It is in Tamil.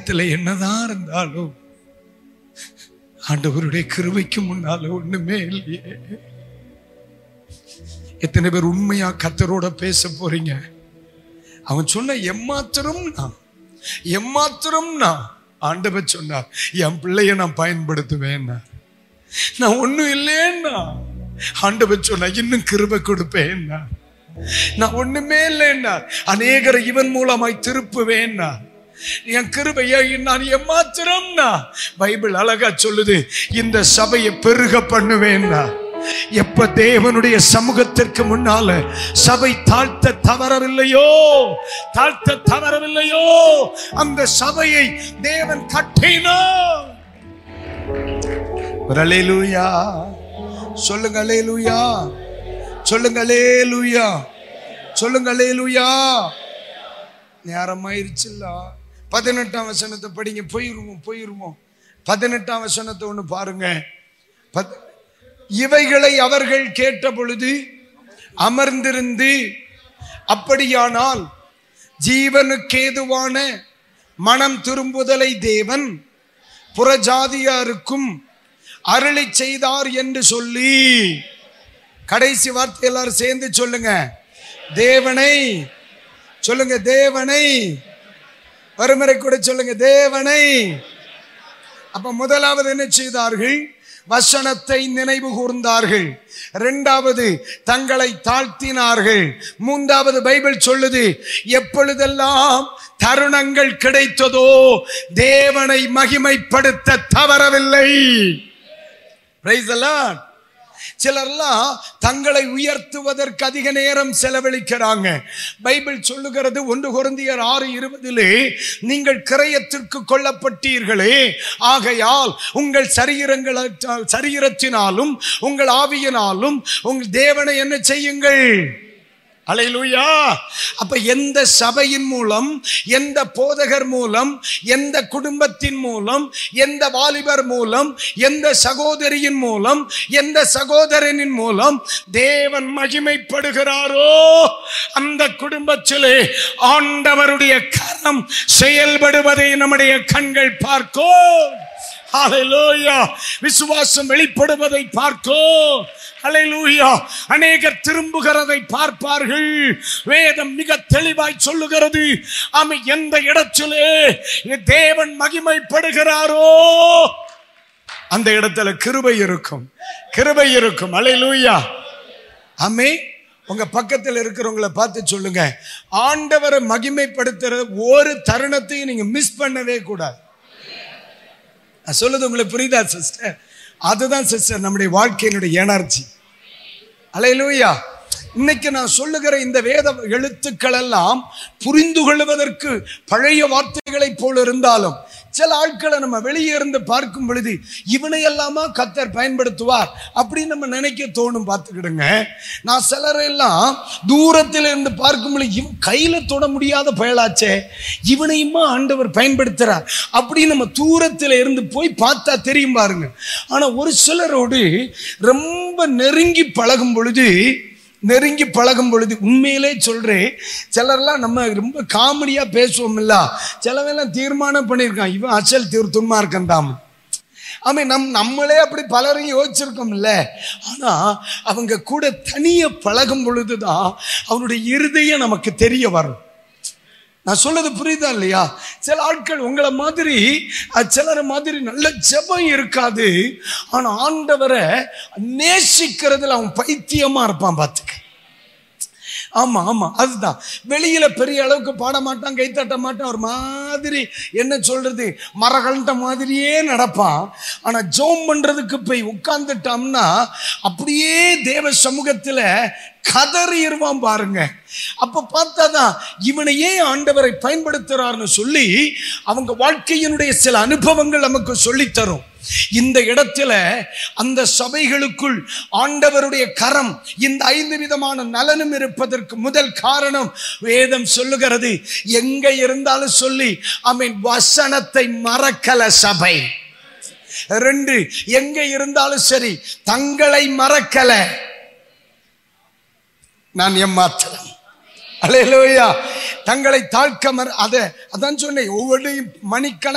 உலகத்துல என்னதான் இருந்தாலும் ஆண்டவருடைய கிருபைக்கு முன்னால ஒண்ணுமே இல்லையே எத்தனை பேர் உண்மையா கத்தரோட பேச போறீங்க அவன் சொன்ன எம்மாத்திரம் நான் எம்மாத்திரம் நான் ஆண்டவர் சொன்னார் என் பிள்ளைய நான் பயன்படுத்துவேன் நான் ஒண்ணும் இல்லைன்னா ஆண்டவர் சொன்னா இன்னும் கிருபை கொடுப்பேன்னா நான் ஒண்ணுமே இல்லைன்னா அநேகரை இவன் மூலமாய் திருப்புவேன்னா என் கிருபையை நான் எம்மாத்திரம்னா பைபிள் அழகா சொல்லுது இந்த சபையை பெருக பண்ணுவேன்னா எப்ப தேவனுடைய சமூகத்திற்கு முன்னால சபை தாழ்த்த தவறவில்லையோ தாழ்த்த தவறவில்லையோ அந்த சபையை தேவன் கட்டினார் ஒரு அல்லேலூயா சொல்லுங்க அல்லேலூயா சொல்லுங்க அல்லேலூயா சொல்லுங்க அல்லேலூயா நேரமாயிருச்சுல்ல பதினெட்டாம் வசனத்தை படிங்க போயிருவோம் போயிருவோம் பதினெட்டாம் வசனத்தை ஒன்று பாருங்க பத்- இவைகளை அவர்கள் கேட்ட பொழுது அமர்ந்திருந்து அப்படியானால் ஜீவனுக்கேதுவான மனம் திரும்புதலை தேவன் புறஜாதியாருக்கும் அருளி செய்தார் என்று சொல்லி கடைசி வார்த்தை எல்லாரும் சேர்ந்து சொல்லுங்க தேவனை சொல்லுங்க தேவனை வறுமுறை கூட சொல்லுங்க தேவனை அப்ப முதலாவது என்ன செய்தார்கள் வசனத்தை நினைவு கூர்ந்தார்கள் இரண்டாவது தங்களை தாழ்த்தினார்கள் மூன்றாவது பைபிள் சொல்லுது எப்பொழுதெல்லாம் தருணங்கள் கிடைத்ததோ தேவனை மகிமைப்படுத்த தவறவில்லை Praise the Lord. சிலர்லாம் தங்களை உயர்த்துவதற்கு அதிக நேரம் செலவழிக்கிறாங்க பைபிள் சொல்லுகிறது ஒன்று குருந்தியர் ஆறு இருபதிலே நீங்கள் கிரயத்திற்கு கொல்லப்பட்டீர்களே ஆகையால் உங்கள் சரீரங்கள் சரீரத்தினாலும் உங்கள் ஆவியினாலும் உங்கள் தேவனை என்ன செய்யுங்கள் அலையிலுயா அப்ப எந்த சபையின் மூலம் எந்த போதகர் மூலம் எந்த குடும்பத்தின் மூலம் எந்த வாலிபர் மூலம் எந்த சகோதரியின் மூலம் எந்த சகோதரனின் மூலம் தேவன் மகிமைப்படுகிறாரோ அந்த குடும்பத்திலே ஆண்டவருடைய கரம் செயல்படுவதை நம்முடைய கண்கள் பார்க்கும் ஹalleluya விசுவாசம் வெளிப்படுவதை பார்க்கோ ஹalleluya அநேகர் திரும்புகிறதை பார்ப்பார்கள் வேதம் மிக தெளிவாய் சொல்லுகிறது ஆமை எந்த இடத்திலே தேவன் மகிமைப்படுகிறாரோ அந்த இடத்துல கிருபை இருக்கும் கிருபை இருக்கும் ஹalleluya ஆமே உங்க பக்கத்தில் இருக்கிறவங்கள பார்த்து சொல்லுங்க ஆண்டவரை மகிமைப்படுத்துற ஒரு தருணத்தையும் நீங்க மிஸ் பண்ணவே கூடாது நான் சொல்லுது உங்களுக்கு புரியுதா சிஸ்டர் அதுதான் சிஸ்டர் நம்முடைய வாழ்க்கையினுடைய எனர்ஜி அலையிலூயா இன்னைக்கு நான் சொல்லுகிற இந்த வேத எழுத்துக்கள் எல்லாம் புரிந்து கொள்வதற்கு பழைய வார்த்தைகளைப் போல இருந்தாலும் சில ஆட்களை நம்ம வெளியே இருந்து பார்க்கும் பொழுது இவனை எல்லாமா கத்தர் பயன்படுத்துவார் அப்படின்னு நம்ம நினைக்க தோணும் பார்த்துக்கிடுங்க நான் சிலரெல்லாம் தூரத்தில் இருந்து பார்க்கும் பொழுது இவன் கையில தொட முடியாத பயலாச்சே இவனையுமா ஆண்டவர் பயன்படுத்துறார் அப்படின்னு நம்ம தூரத்தில் இருந்து போய் பார்த்தா தெரியும் பாருங்க ஆனா ஒரு சிலரோடு ரொம்ப நெருங்கி பழகும் பொழுது நெருங்கி பழகும் பொழுது உண்மையிலே சொல்றேன் சிலர்லாம் நம்ம ரொம்ப காமெடியா பேசுவோம் இல்ல சிலவெல்லாம் தீர்மானம் பண்ணியிருக்கான் இவன் அசல் தீர் துன்மார்க்கன் தான் ஆமே நம் நம்மளே அப்படி பலரையும் யோசிச்சிருக்கோம்ல ஆனா அவங்க கூட தனிய பழகும் பொழுதுதான் அவனுடைய இருதயம் நமக்கு தெரிய வரும் நான் சொல்றது புரியுதா இல்லையா சில ஆட்கள் உங்களை மாதிரி அஹ், சிலர் மாதிரி நல்ல ஜெபம் இருக்காது ஆனா ஆண்டவரை நேசிக்கிறதுல அவன் பைத்தியமா இருப்பான் பார்த்துக்க ஆமா ஆமா அதுதான் வெளியில பெரிய அளவுக்கு பாட மாட்டான் கை தட்ட மாட்டான் ஒரு மாதிரி என்ன சொல்றது மரகண்ட மாதிரியே நடப்பான் ஆனா ஜோம் பண்றதுக்கு போய் உட்கார்ந்துட்டோம்னா அப்படியே தேவ சமூகத்துல கதறிடுவான் பாருங்க அப்ப பார்த்தாதான் இவனை ஏன் ஆண்டவரை பயன்படுத்துறாருன்னு சொல்லி அவங்க வாழ்க்கையினுடைய சில அனுபவங்கள் நமக்கு சொல்லித் தரும் இந்த இடத்துல அந்த சபைகளுக்குள் ஆண்டவருடைய கரம் இந்த ஐந்து விதமான நலனும் இருப்பதற்கு முதல் காரணம் வேதம் சொல்லுகிறது எங்க இருந்தாலும் சொல்லி அமீன் வசனத்தை மறக்கல சபை ரெண்டு எங்க இருந்தாலும் சரி தங்களை மறக்கல நான் எம்மாத்திரம் அலையலோயா தங்களை தாழ்க்க மற அதை அதான் சொன்னேன் ஒவ்வொரு மணிக்கண